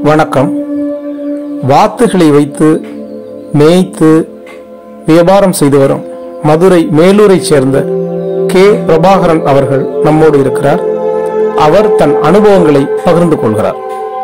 வணக்கம் வாத்துகளை வைத்து மேய்த்து வியாபாரம் செய்து வரும் மதுரை மேலூரைச் சேர்ந்த கே பிரபாகரன் அவர்கள் நம்மோடு இருக்கிறார் அவர் தன் அனுபவங்களை பகிர்ந்து கொள்கிறார்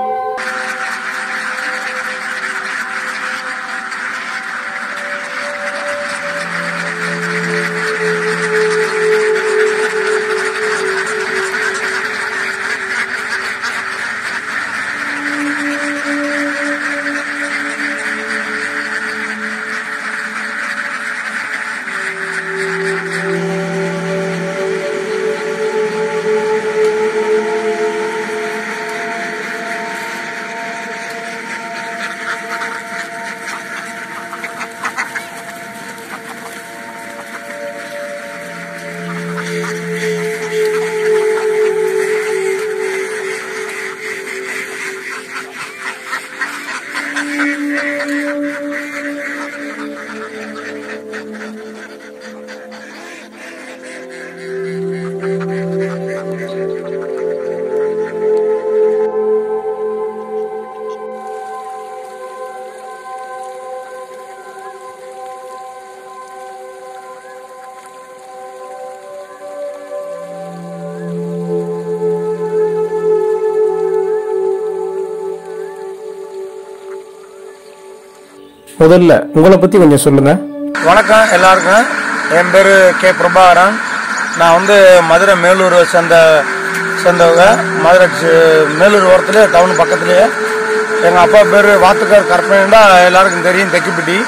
முதல்ல உங்களை பத்தி கொஞ்சம் சொல்லுங்க வணக்கம் எல்லாருக்கும் என் பேர் கே பிரபாகரன் நான் வந்து மதுரை மேலூர் சேர்ந்த சேர்ந்தவங்க மதுரை சி- மேலூர் ஓரத்துலேயே டவுன் பக்கத்துலேயே எங்கள் அப்பா பேர் வாத்துக்கார் கற்பனைண்டா எல்லாருக்கும் தெரியும் தெக்கிப்பட்டி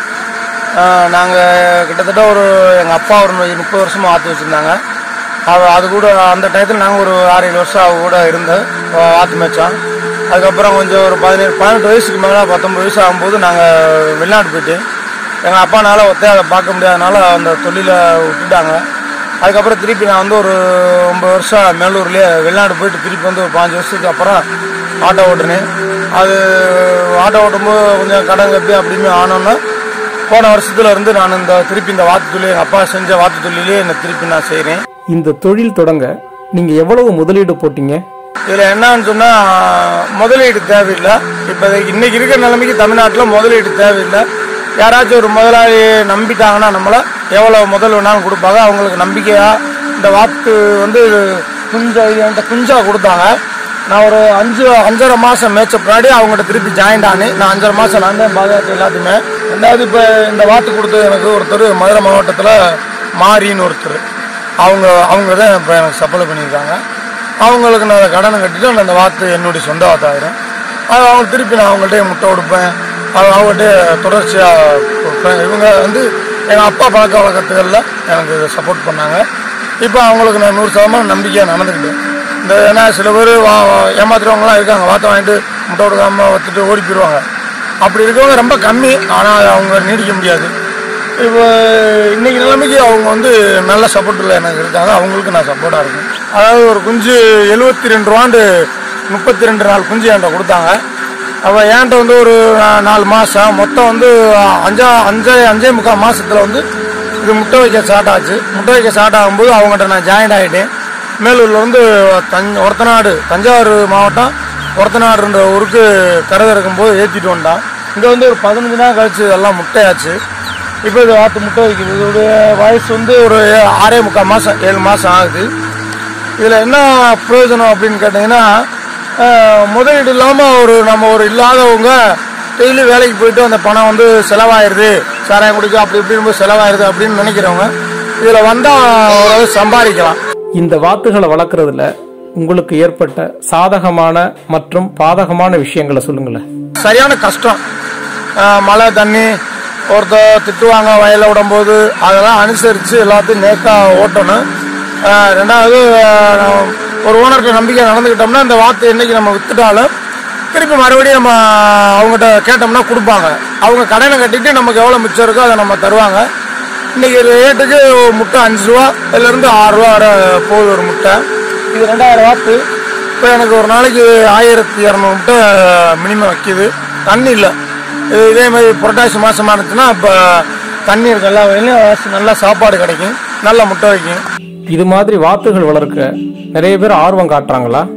நாங்கள் கிட்டத்தட்ட ஒரு எங்கள் அப்பா ஒரு முப்பது வருஷமாக வாத்து வச்சுருந்தாங்க அவ அது கூட அந்த டயத்தில் நாங்கள் ஒரு ஆறு ஏழு வருஷம் அவங்க கூட இருந்தோம் வா- வாத்து மேய்ச்சோம் அதுக்கப்புறம் கொஞ்சம் ஒரு பதினேழு பதினெட்டு வயசுக்கு மேலே பத்தொம்பது வயசு ஆகும்போது நாங்கள் வெளிநாடு போயிட்டு எங்கள் அப்பானால ஒத்தையை அதை பார்க்க முடியாதனால அந்த தொழிலை விட்டுட்டாங்க அதுக்கப்புறம் திருப்பி நான் வந்து ஒரு ஒம்பது வருஷம் மேலூர்லேயே வெளிநாடு போயிட்டு திருப்பி வந்து ஒரு பாஞ்சு வருஷத்துக்கு அப்புறம் ஆட்டோ ஓட்டுனேன் அது ஆட்டோ ஓட்டும்போது கொஞ்சம் கடன் கப்பி அப்படியுமே ஆனோன்னா போன வருஷத்துல இருந்து நான் இந்த திருப்பி இந்த வாத்து தொழில் எங்கள் அப்பா செஞ்ச வாத்து தொழிலே என்னை திருப்பி நான் செய்கிறேன் இந்த தொழில் தொடங்க நீங்க எவ்வளவு முதலீடு போட்டீங்க இதில் என்னன்னு சொன்னால் முதலீடு தேவையில்லை இப்போ இன்னைக்கு இருக்கிற நிலைமைக்கு தமிழ்நாட்டில் முதலீடு தேவையில்லை யாராச்சும் ஒரு முதலாளி நம்பிட்டாங்கன்னா நம்மளை எவ்வளோ முதல் வேணாலும் கொடுப்பாங்க அவங்களுக்கு நம்பிக்கையாக இந்த வாத்து வந்து குஞ்சா இது என்கிட்ட குஞ்சா கொடுத்தாங்க நான் ஒரு அஞ்சு அஞ்சரை மாதம் மேய்ச்ச பின்னாடி அவங்ககிட்ட திருப்பி ஜாயின்ட் ஆனேன் நான் அஞ்சரை மாதம் நான் தான் பாதுகாத்து எல்லாத்தையுமே ரெண்டாவது இப்போ இந்த வாத்து கொடுத்தது எனக்கு ஒருத்தர் மதுரை மாவட்டத்தில் மாரின்னு ஒருத்தர் அவங்க அவங்க தான் இப்போ எனக்கு சப்ளை பண்ணியிருக்காங்க அவங்களுக்கு நான் அதை கடனை கட்டிட்டு நான் அந்த வாத்து என்னுடைய சொந்த வாத்தாயிரும் அது அவங்க திருப்பி நான் அவங்கள்ட்ட முட்டை கொடுப்பேன் அது அவங்கள்ட்ட தொடர்ச்சியாக கொடுப்பேன் இவங்க வந்து எங்கள் அப்பா பழக்க வழக்கத்துகளில் எனக்கு சப்போர்ட் பண்ணாங்க இப்போ அவங்களுக்கு நான் நூறு சதமானம் நம்பிக்கையாக நடந்துக்கிட்டேன் இந்த ஏன்னா சில பேர் வா ஏமாத்துறவங்களாம் இருக்காங்க வாத்தை வாங்கிட்டு முட்டை கொடுக்காம வச்சுட்டு ஓடி போயிடுவாங்க அப்படி இருக்கவங்க ரொம்ப கம்மி ஆனால் அவங்க நீடிக்க முடியாது இப்போ இன்னைக்கு நிலைமைக்கு அவங்க வந்து நல்ல சப்போர்ட்டில் எனக்கு இருக்காங்க அவங்களுக்கு நான் சப்போர்ட்டாக இருக்கேன் அதாவது ஒரு குஞ்சு எழுபத்தி ரெண்டு ரூபாண்டு முப்பத்தி ரெண்டு நாலு குஞ்சு என்கிட்ட கொடுத்தாங்க அப்போ என்கிட்ட வந்து ஒரு நா- நாலு மாதம் மொத்தம் வந்து அஞ்சா அஞ்சே அஞ்சே முக்கால் மாசத்துல வந்து இது முட்டை வைக்க ஸ்டார்ட் ஆச்சு முட்டை வைக்க ஸ்டார்ட் ஆகும்போது அவங்ககிட்ட நான் ஜாயின் ஆகிட்டேன் மேலூரில் வந்து தஞ்ச ஒரத்தநாடு தஞ்சாவூர் மாவட்டம் ஒரத்தநாடுன்ற ஊருக்கு கரை இறக்கும்போது ஏற்றிட்டு வந்தான் இங்கே வந்து ஒரு பதினஞ்சு நாள் கழிச்சு இதெல்லாம் முட்டையாச்சு இப்போ இது வாத்து முட்டை வைக்குது இதோடைய வயசு வந்து ஒரு ஏ- ஆறே முக்கால் மாதம் ஏழு மாதம் ஆகுது இதில் என்ன பிரயோஜனம் அப்படின்னு கேட்டிங்கன்னா அஹ், முதலீடு இல்லாமல் ஒரு நம்ம ஒரு இல்லாதவங்க டெய்லி வேலைக்கு போயிட்டு அந்த பணம் வந்து செலவாயிருது சாராயம் குடிக்க அப்படி இப்படின்னு செலவாயிருது அப்படின்னு நினைக்கிறவங்க இதில் வந்தால் ஓரளவு சம்பாதிக்கலாம் இந்த வாத்துகளை வளர்க்கறதுல உங்களுக்கு ஏற்பட்ட சாதகமான மற்றும் பாதகமான விஷயங்களை சொல்லுங்களேன் சரியான கஷ்டம் அஹ் மழை தண்ணி ஒருத்தர் திட்டுவாங்க வயலில் விடும்போது அதெல்லாம் அனுசரித்து எல்லாத்தையும் நேக்காக ஓட்டணும் அஹ் ரெண்டாவது அஹ் ஒரு ஓனர்கிட்ட நம்பிக்கை நடந்துக்கிட்டோம்னா இந்த வார்த்தை என்னைக்கு நம்ம வித்துட்டாலும் திருப்பி மறுபடியும் நம்ம அவங்ககிட்ட கேட்டோம்னா கொடுப்பாங்க அவங்க கடனை கட்டிட்டு நமக்கு எவ்வளோ மிச்சம் இருக்கோ அதை நம்ம தருவாங்க இன்னைக்கு ரேட்டுக்கு ஒரு முட்டை அஞ்சு ரூபா இதுலேருந்து ஆறு ரூபா வரை போகுது ஒரு முட்டை இது ரெண்டாயிரம் வாத்து இப்போ எனக்கு ஒரு நாளைக்கு ஆயிரத்தி இரநூறு முட்டை மினிமம் வைக்கிது தண்ணி இல்லை இது இதே மாதிரி புரட்டாசி மாதமாக இருந்துச்சுன்னா இப்போ தண்ணி இருக்கு எல்லா வயலையும் நல்லா சாப்பாடு கிடைக்கும் நல்ல முட்டை வைக்கும் இது மாதிரி வாத்துகள் வளர்க்க நிறைய பேர் ஆர்வம் காட்டுறாங்களா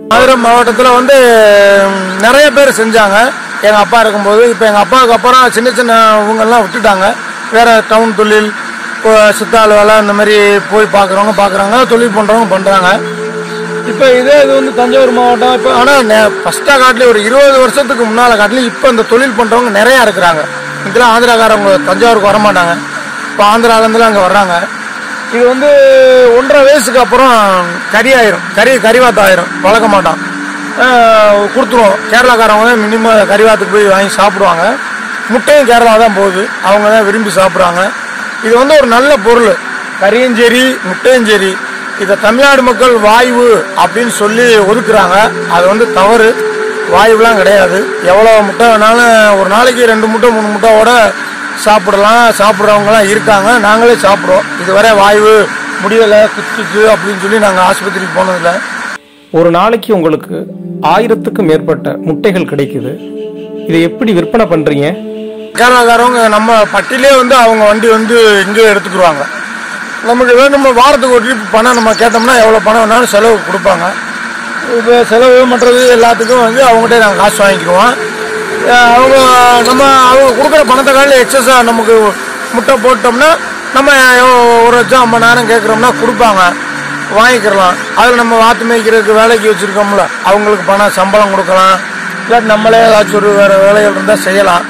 மதுரை மாவட்டத்தில் வந்து ம், நிறைய பேர் செஞ்சாங்க எங்கள் அப்பா இருக்கும்போது இப்போ எங்கள் அப்பாவுக்கு அப்புறம் சின்ன சின்ன இவங்கெல்லாம் விட்டுட்டாங்க வேற டவுன் தொழில் இப்போ சித்தாள் வேலை இந்த மாதிரி போய் பார்க்குறவங்க பார்க்குறாங்க தொழில் பண்ணுறவங்க பண்ணுறாங்க இப்போ இதே இது வந்து தஞ்சாவூர் மாவட்டம் இப்போ ஆனால் ஃபஸ்ட்டாக காட்டிலே ஒரு இருபது வருஷத்துக்கு முன்னால் காட்டிலும் இப்போ இந்த தொழில் பண்ணுறவங்க நிறையா இருக்கிறாங்க இதெல்லாம் ஆந்திராக்காரவங்க தஞ்சாவூருக்கு வர மாட்டாங்க இப்போ ஆந்திராலேருந்துலாம் அங்கே வர்றாங்க இது வந்து ஒன்றரை வயசுக்கு அப்புறம் கறி ஆயிரும் கறி கறிவாத்து ஆயிரும் வளர்க்க மாட்டான் ஆஹ் கொடுத்துருவோம் கேரளாக்காரவங்க தான் மினிமம் கறிவாத்துக்கு போய் வாங்கி சாப்பிடுவாங்க முட்டையும் கேரளா தான் போகுது அவங்க தான் விரும்பி சாப்பிட்றாங்க இது வந்து ஒரு நல்ல பொருள் கறியும் சரி முட்டையும் சரி இதை தமிழ்நாடு மக்கள் வாய்வு அப்படின்னு சொல்லி ஒதுக்குறாங்க அது வந்து தவறு வாயுலாம் கிடையாது எவ்வளோ முட்டை வேணாலும் ஒரு நாளைக்கு ரெண்டு முட்டை மூணு முட்டையோட சாப்பிடலாம் சாப்பிட்றவங்கலாம் இருக்காங்க நாங்களே சாப்பிட்றோம் இதுவரை வாய்வு முடியலை குத்துச்சு அப்படின்னு சொல்லி நாங்கள் ஆஸ்பத்திரிக்கு போனதில்லை ஒரு நாளைக்கு உங்களுக்கு ஆயிரத்துக்கும் மேற்பட்ட முட்டைகள் கிடைக்குது இதை எப்படி விற்பனை பண்றீங்க கேரளாக்காரவங்க நம்ம பட்டிலே வந்து அவங்க வண்டி வந்து இங்கே எடுத்துக்கிடுவாங்க நமக்கு வேணும் நம்ம வாரத்துக்கு ஒரு ட்ரிப் பணம் நம்ம கேட்டோம்னா எவ்வளோ பணம் வேணாலும் செலவு கொடுப்பாங்க இப்போ செலவு மற்றது எல்லாத்துக்கும் வந்து அவங்ககிட்ட நாங்கள் காசு வாங்கிக்குவோம் அஹ் அவங்க நம்ம அவங்க கொடுக்குற பணத்தை காலையில் எக்ஸஸாக நமக்கு முட்டை போட்டோம்னா நம்ம ஒரு லட்சம் ஐம்பதாயிரம் கேட்குறோம்னா கொடுப்பாங்க வாங்கிக்கிறலாம் அதில் நம்ம வாத்து மேய்க்கிறதுக்கு வேலைக்கு வச்சுருக்கோம்ல அவங்களுக்கு பணம் சம்பளம் கொடுக்கலாம் இல்லாட்டி நம்மளே ஏதாச்சும் ஒரு வேறு வேலைகள் இருந்தால் செய்யலாம்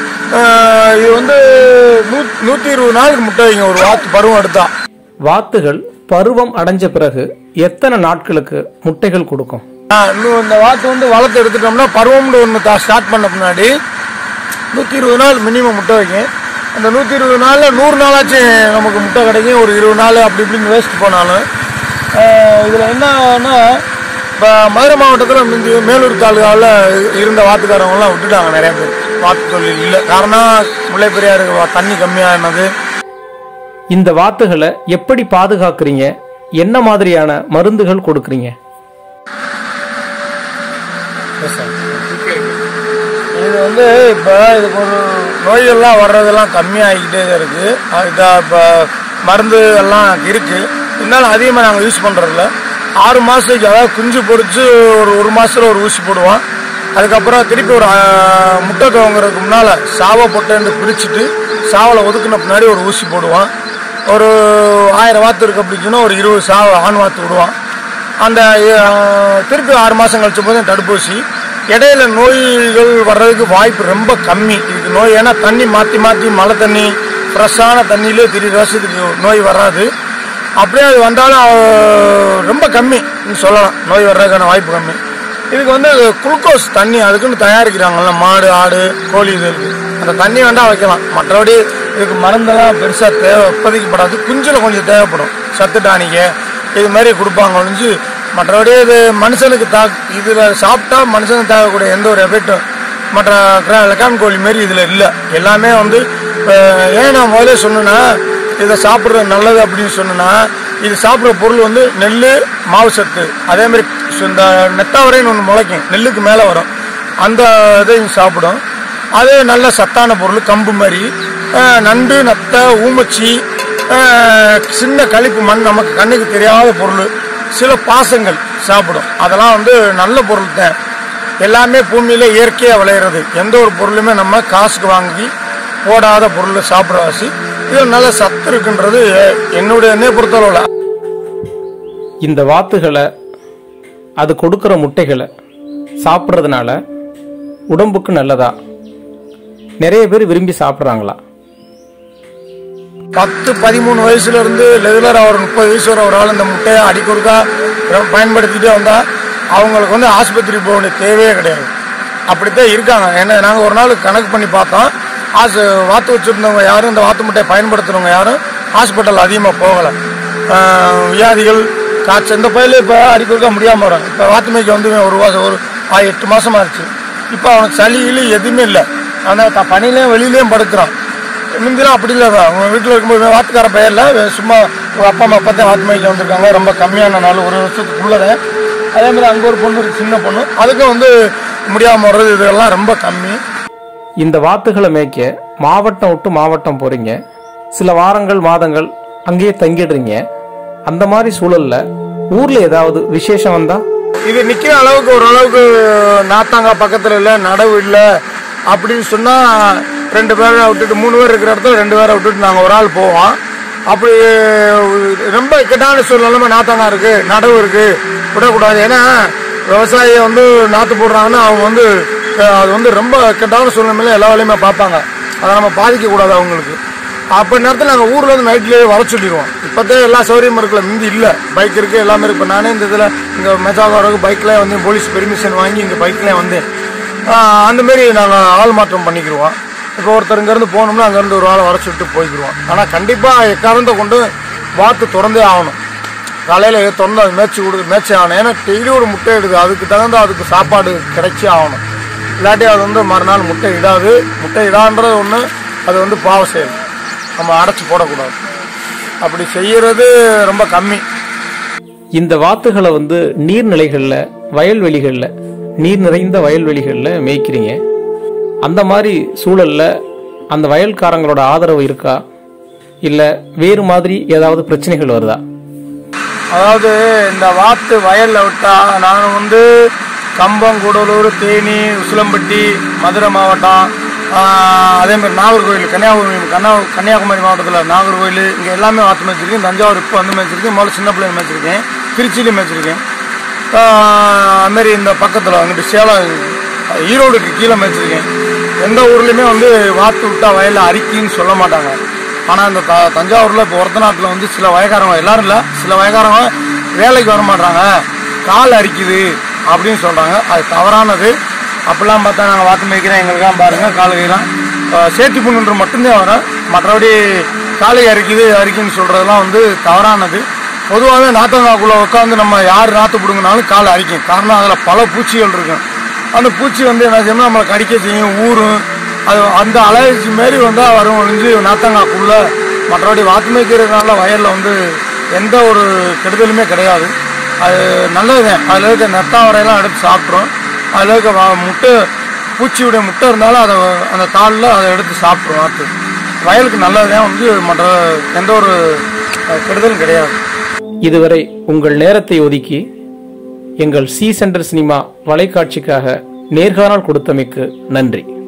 ஆஹ் இது வந்து நூ நூற்றி இருபது நாளுக்கு முட்டை வைங்க ஒரு வாத்து பருவம் எடுத்தா வாத்துகள் பருவம் அடைஞ்ச பிறகு எத்தனை நாட்களுக்கு முட்டைகள் கொடுக்கும் ஆஹ் இன்னும் இந்த வாத்து வந்து வளர்த்து எடுத்துட்டோம்னா பருவம்னு ஒன்று ஸ்டார்ட் பண்ண முன்னாடி நூற்றி இருபது நாள் மினிமம் முட்டை வைக்கும் அந்த நூற்றி இருபது நாளில் நூறு நாளாச்சும் நமக்கு முட்டை கிடைக்கும் ஒரு இருபது நாள் அப்படி இப்படின்னு வேஸ்ட் போனாலும் இதில் என்னன்னா இப்போ மதுரை மாவட்டத்தில் முந்தி மேலூர் தாலுகாவில் இருந்த வாத்துக்காரவங்களாம் விட்டுட்டாங்க நிறைய பேர் வாத்து தொழில் இல்லை காரணம் முல்லை பெரியாறு தண்ணி கம்மியானது இந்த வாத்துகளை எப்படி பாதுகாக்கிறீங்க என்ன மாதிரியான மருந்துகள் கொடுக்குறீங்க இது வந்து இப்போ இதுக்கு ஒரு நோய்கள்லாம் வர்றதெல்லாம் கம்மியாகிக்கிட்டே தான் இருக்குது இதாக இப்போ மருந்து எல்லாம் இருக்குது இருந்தாலும் அதிகமாக நாங்கள் யூஸ் பண்ணுறதில்ல ஆறு மாதத்துக்கு அதாவது குஞ்சு பொறிச்சு ஒரு ஒரு மாதத்தில் ஒரு ஊசி போடுவோம் அதுக்கப்புறம் திருப்பி ஒரு ஆஹ், முட்டை துவங்குறதுக்கு முன்னால் சாவை பொட்டைன்னு பிரிச்சுட்டு சாவலை ஒதுக்குன பின்னாடி ஒரு ஊசி போடுவோம் ஒரு ஆயிரம் வாத்து இருக்கு அப்படின்னு சொன்னா ஒரு இருபது சாவை ஆண் வாத்து விடுவான் அந்த அஹ், திருப்பி ஆறு மாதம் கழிச்ச போது தடுப்பூசி இடையில நோய்கள் வர்றதுக்கு வாய்ப்பு ரொம்ப கம்மி இதுக்கு நோய் ஏன்னா தண்ணி மாற்றி மாற்றி மழை தண்ணி ஃப்ரெஷ்ஷான தண்ணியிலே திடீர் வருஷத்துக்கு நோய் வராது அப்படியே அது வந்தாலும் அஹ், ரொம்ப கம்மி சொல்லலாம் நோய் வர்றதுக்கான வாய்ப்பு கம்மி இதுக்கு வந்து குளுக்கோஸ் தண்ணி அதுக்குன்னு தயாரிக்கிறாங்கல்ல மாடு ஆடு கோழி இது இருக்கு அந்த தண்ணி வேண்டாம் வைக்கலாம் மற்றபடி இதுக்கு மருந்தெல்லாம் பெருசாக தேவை இப்போதைக்குப்படாது குஞ்சில் கொஞ்சம் தேவைப்படும் சத்து டானிக்கு இது மாதிரி கொடுப்பாங்க ஒழிஞ்சு மற்றபடி இது மனுஷனுக்கு தா இதில் சாப்பிட்டா மனுஷனுக்கு தேவைக்கூடிய எந்த ஒரு எஃபெக்டும் மற்ற கிரா- லெக்கான் கோழி மாரி இதில் இல்லை எல்லாமே வந்து இப்போ ஏன் நான் முதல்ல சொன்னேன்னா இதை சாப்பிட்றது நல்லது அப்படின்னு சொன்னேன்னா இது சாப்பிட்ற பொருள் வந்து நெல் மாவு சத்து அதே மாதிரி சு- இந்த நெத்தாவரைன்னு ஒன்று முளைக்கும் நெல்லுக்கு மேலே வரும் அந்த இதையும் சாப்பிடும் அது நல்ல சத்தான பொருள் கம்பு மாதிரி அஹ், நண்டு நத்தை ஊமச்சி அஹ், சின்ன களிப்பு மண் நமக்கு கண்ணுக்கு தெரியாத பொருள் சில பாசங்கள் சாப்பிடும் அதெல்லாம் வந்து நல்ல பொருள் தான் எல்லாமே பூமியில இயற்கையாக விளையிறது எந்த ஒரு பொருளுமே நம்ம காசுக்கு வாங்கி போடாத பொருளை சாப்பிட வாசி இது நல்ல சத்து இருக்குன்றது என்னுடைய என்னை பொறுத்தளவில் இந்த வாத்துகளை அது கொடுக்கிற முட்டைகளை சாப்பிட்றதுனால உடம்புக்கு நல்லதா நிறைய பேர் விரும்பி சாப்பிட்றாங்களா பத்து பதிமூணு வயசுல இருந்து ரெகுலரா ஒரு முப்பது வயசு வரை ஒரு ஆள் இந்த முட்டையை அடிக்கொடுக்கா பயன்படுத்திட்டே வந்தா அவங்களுக்கு வந்து ஆஸ்பத்திரி போக வேண்டிய தேவையே கிடையாது அப்படித்தான் இருக்காங்க ஏன்னா நாங்கள் ஒரு நாள் கணக்கு பண்ணி பார்த்தோம் ஆசு வாத்து வச்சுருந்தவங்க யாரும் இந்த வாத்து முட்டையை பயன்படுத்துறவங்க யாரும் ஹாஸ்பிட்டல் அதிகமாக போகலை வியாதிகள் காய்ச்சல் இந்த பயில இப்போ அடிக்கொடுக்க முடியாமல் வரும் இப்போ வாத்து மேய்க்க வந்து இவன் ஒரு மாதம் ஒரு ஆ, எட்டு மாசமா ஆச்சு இப்போ அவனுக்கு சளி கிளி எதுவுமே இல்லை ஆனால் த பனிலையும் வெளியிலையும் படுக்கிறான் முந்திலாம் அப்படி இல்லை அவங்க வீட்டில் இருக்கும்போது இவன் வாத்துக்கார பெயரில் சும்மா ஒரு அப்பா அம்மா அப்பா தான் வாத்து மேய்க்க வந்திருக்காங்க ரொம்ப கம்மியான நாள் ஒரு வருஷத்துக்குள்ளதே அதே மாதிரி அங்கே ஒரு பொண்ணு இருக்கு சின்ன பொண்ணு அதுக்கும் வந்து முடியாமல் வர்றது இதெல்லாம் ரொம்ப கம்மி இந்த வாத்துகளை மேய்க்க மாவட்டம் விட்டு மாவட்டம் போறீங்க சில வாரங்கள் மாதங்கள் அங்கேயே தங்கிடுறீங்க அந்த மாதிரி சூழல்ல ஊர்ல ஏதாவது விசேஷம் வந்தா இது நிக்கிற அளவுக்கு ஓரளவுக்கு நாத்தாங்காய் பக்கத்துல இல்ல நடவு இல்ல அப்படின்னு சொன்னா ரெண்டு பேரை விட்டுட்டு மூணு பேர் இருக்கிற இடத்துல ரெண்டு பேரை விட்டுட்டு நாங்க ஒரு ஆள் போவோம் அப்படி ரொம்ப இக்கட்டான சூழ்நிலைமை நாத்தாங்காய் இருக்கு நடவு இருக்கு விடக்கூடாது ஏன்னா விவசாயியை வந்து நாத்து போடுறாங்கன்னா அவங்க வந்து அஹ், அது வந்து ரொம்ப இக்கட்டான சூழ்நிலையில எல்லா வேலையுமே பார்ப்பாங்க அதை நம்ம பாதிக்க கூடாது அவங்களுக்கு அப்போ நேரத்தில் நாங்கள் ஊர்ல இருந்து நைட்லேயே வர சொல்லிடுவோம் இப்போதே எல்லா சௌகரியமும் இருக்குல்ல முந்தி இல்லை பைக் இருக்கு எல்லாமே இருக்கு இப்போ நானே இந்த இதில் இங்கே மெஜாகோருக்கு பைக்லேயே வந்து போலீஸ் பெர்மிஷன் வாங்கி இங்கே பைக்லேயே வந்தேன் ஆஹ் அந்த மாதிரி நாங்கள் ஆள் மாற்றம் பண்ணிக்கிடுவோம் இப்போ ஒருத்தர் இங்கேருந்து போனோம்னா அங்கேருந்து ஒரு ஆளை வர சொல்லிட்டு போய்க்கிடுவோம் ஆனால் கண்டிப்பாக எக்காரணத்தை கொண்டு வாத்து திறந்தே ஆகணும் காலையில் திறந்து அது மேய்ச்சி கொடுத்து மேய்ச்சி ஆகணும் ஏன்னா டெய்லி ஒரு முட்டை இடுது அதுக்கு தகுந்த அதுக்கு சாப்பாடு கிடைச்சி ஆகணும் இல்லாட்டி அது வந்து மறுநாள் முட்டை இடாது முட்டை இடான்றது ஒன்று அது வந்து பாவ செயல் நம்ம அடைச்சி போடக்கூடாது அப்படி செய்யறது ரொம்ப கம்மி இந்த வாத்துகளை வந்து நீர்நிலைகள்ல வயல்வெளிகள்ல நீர் நிறைந்த வயல்வெளிகள்ல மேய்க்கிறீங்க அந்த மாதிரி சூழல்ல அந்த வயல்காரங்களோட ஆதரவு இருக்கா இல்ல வேறு மாதிரி ஏதாவது பிரச்சனைகள் வருதா அதாவது இந்த வாத்து வயல்ல விட்டா நான் வந்து கம்பம் கூடலூர் தேனி உசிலம்பட்டி மதுரை மாவட்டம் ஆஹ், அதே மாதிரி நாகர்கோவில் கன்னியாகுமரி கன்னியா கன்னியாகுமரி மாவட்டத்தில் நாகர்கோவில் இங்கே எல்லாமே வாத்து மேய்ச்சிருக்கேன் தஞ்சாவூர் இப்போ வந்து மேய்ச்சிருக்கேன் முதல்ல சின்ன பிள்ளைங்க மேய்ச்சிருக்கேன் திருச்சியிலையும் மேய்ச்சிருக்கேன் ஆஹ், அது மாதிரி இந்த பக்கத்தில் வந்துட்டு சேலம் ஈரோடுக்கு கீழே மேய்ச்சிருக்கேன் எந்த ஊர்லேயுமே வந்து வாத்து விட்டா வயலில் அரிக்கின்னு சொல்ல மாட்டாங்க ஆனால் இந்த த தஞ்சாவூரில் இப்போ ஒருத்த நாட்டில் வந்து சில வயக்காரங்க எல்லாரும் இல்லை சில வயக்காரங்க வேலைக்கு வர மாட்டாங்க கால் அரிக்குது அப்படின்னு சொல்கிறாங்க அது தவறானது அப்படிலாம் பார்த்தா நாங்கள் வாத்து மேய்க்கிறோம் எங்களுக்கெல்லாம் பாருங்கள் கால் கையெல்லாம் சேத்தி புண்ணுன்ற மட்டும்தான் வரும் மற்றபடி காலை அரிக்குது அரிக்குன்னு சொல்கிறதெல்லாம் வந்து தவறானது பொதுவாகவே நாத்தங்காக்குள்ளே உட்காந்து நம்ம யார் நாற்று பிடுங்கினாலும் கால் அரிக்கும் காரணம் அதில் பல பூச்சிகள் இருக்கும் அந்த பூச்சி வந்து என்ன செய்யணும் நம்மளை கடிக்க செய்யும் ஊறும் அது அந்த அலர்ஜி மாரி வந்தால் வரும் ஒழிஞ்சு நாத்தங்காக்குள்ள மற்றபடி வாத்து மேய்க்கிறதுனால வயலில் வந்து எந்த ஒரு கெடுதலுமே கிடையாது அது நல்லதுதான் அதில் இருக்க நெத்தாவரையெல்லாம் எடுத்து சாப்பிட்ரும் அதில் இருக்க வ- முட்டை பூச்சியுடைய முட்டை இருந்தாலும் அதை அந்த தாளில் அதை எடுத்து சாப்பிட்ரும் வாத்து வயலுக்கு நல்லதுதான் வந்து மற்ற எந்த ஒரு அஹ், கெடுதலும் கிடையாது இதுவரை உங்கள் நேரத்தை ஒதுக்கி எங்கள் சி சென்டர் சினிமா வலைக்காட்சிக்காக நேர்காணல் கொடுத்தமைக்கு நன்றி